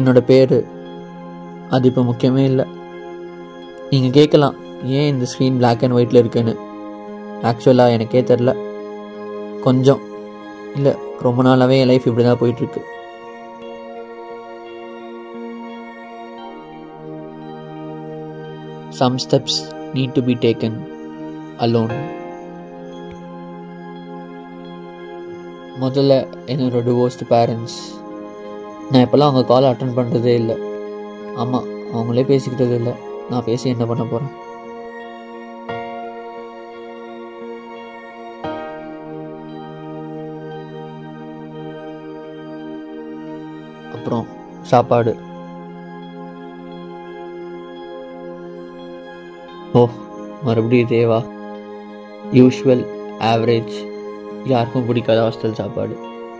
என்னோட பேர் அது இப்போ முக்கியமே இல்லை நீங்கள் கேட்கலாம் ஏன் இந்த ஸ்க்ரீன் Black அண்ட் ஒயிட்டில் இருக்குன்னு ஆக்சுவலாக எனக்கே தெரில கொஞ்சம் இல்லை ரொம்ப நாளாகவே என் லைஃப் இப்படி தான் போயிட்டுருக்கு some steps need to be taken alone முதல்ல என்னோட டிவோர்ஸ்டு பேரண்ட்ஸ் நான் இப்போல்லாம் அவங்க கால் அட்டன் பண்ணுறதே இல்லை ஆமாம் அவங்களே பேசிக்கிட்டது இல்லை நான் பேசி என்ன பண்ண போகிறேன் அப்புறம் சாப்பாடு ஓ மறுபடியும் தேவா யூஷுவல் ஆவரேஜ் யாருக்கும் பிடிக்காத ஹாஸ்டல் சாப்பாடு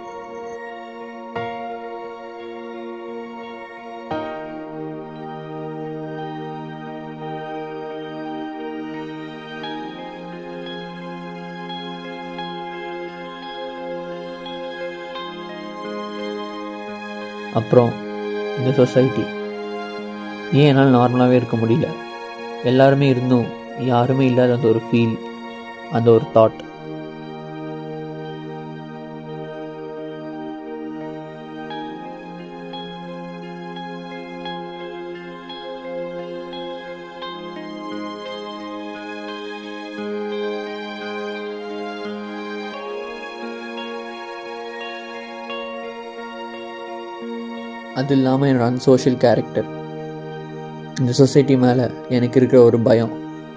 அப்புறம் இந்த சொசைட்டி ஏன் என்னால் நார்மலாகவே இருக்க முடியல எல்லாருமே இருந்தும் யாருமே இல்லாத அந்த ஒரு ஃபீல் அந்த ஒரு தாட் அது இல்லாமல் என்னோட அன்சோஷியல் கேரக்டர் இந்த சொசைட்டி மேலே எனக்கு இருக்கிற ஒரு பயம்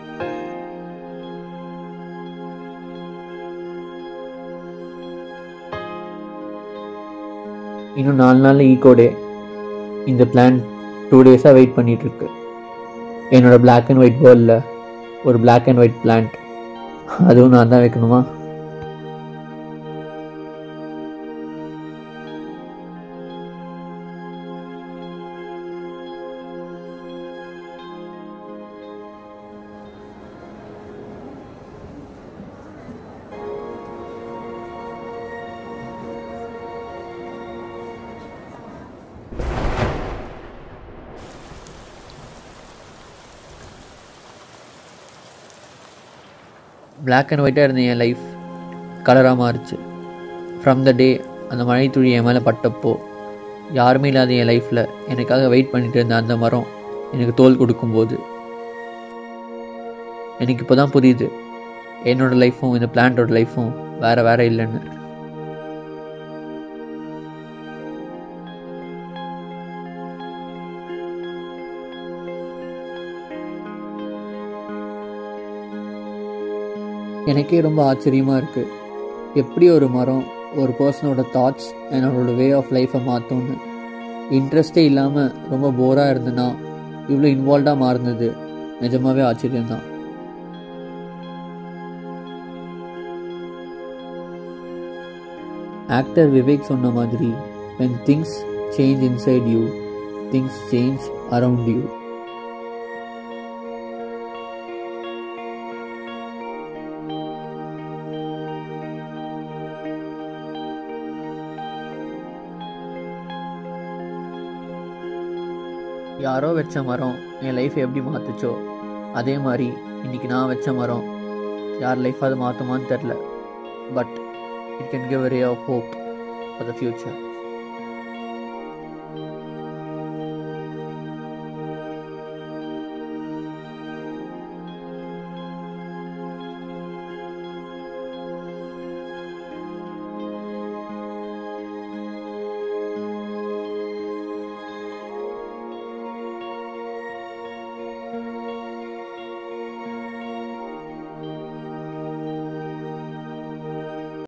இன்னும் நாலு நாளில் ஈகோ டே இந்த பிளான் டூ டேஸாக வெயிட் பண்ணிட்டு இருக்கு என்னோட Black அண்ட் ஒயிட் பேர்டில் ஒரு Black அண்ட் ஒயிட் பிளான்ட் அதுவும் நான் தான் வைக்கணுமா Black அண்ட் ஒயிட்டாக இருந்த என் லைஃப் கலராக மாறுச்சு ஃப்ரம் த டே அந்த மழை துளி என் மேலே பட்டப்போ யாருமே இல்லாத என் லைஃப்பில் எனக்காக வெயிட் பண்ணிட்டு இருந்த அந்த மரம் எனக்கு தோல் கொடுக்கும்போது எனக்கு இப்போ தான் புரியுது என்னோட லைஃப்பும் இந்த பிளான்ட்டோட லைஃப்பும் வேறு வேறு இல்லைன்னு எனக்கே ரொம்ப ஆச்சரியமாக இருக்குது எப்படி ஒரு மரம் ஒரு பர்சனோட தாட்ஸ் என்னோட வே ஆஃப் லைஃப்பை மாற்றும்னு இன்ட்ரெஸ்டே இல்லாமல் ரொம்ப போராக இருந்ததுன்னா இவ்வளோ இன்வால்வ்டாக மாறுனது நிஜமாவே ஆச்சரியம்தான் ஆக்டர் விவேக் சொன்ன மாதிரி when things change inside you things change around you யாரோ வச்ச மரம் என் லைஃப் எப்படி மாற்றுச்சோ அதே மாதிரி இன்னைக்கு நான் வச்ச மரம் யார் லைஃப் அது மாற்றுமான்னு தெரில but it can give ray of hope for the future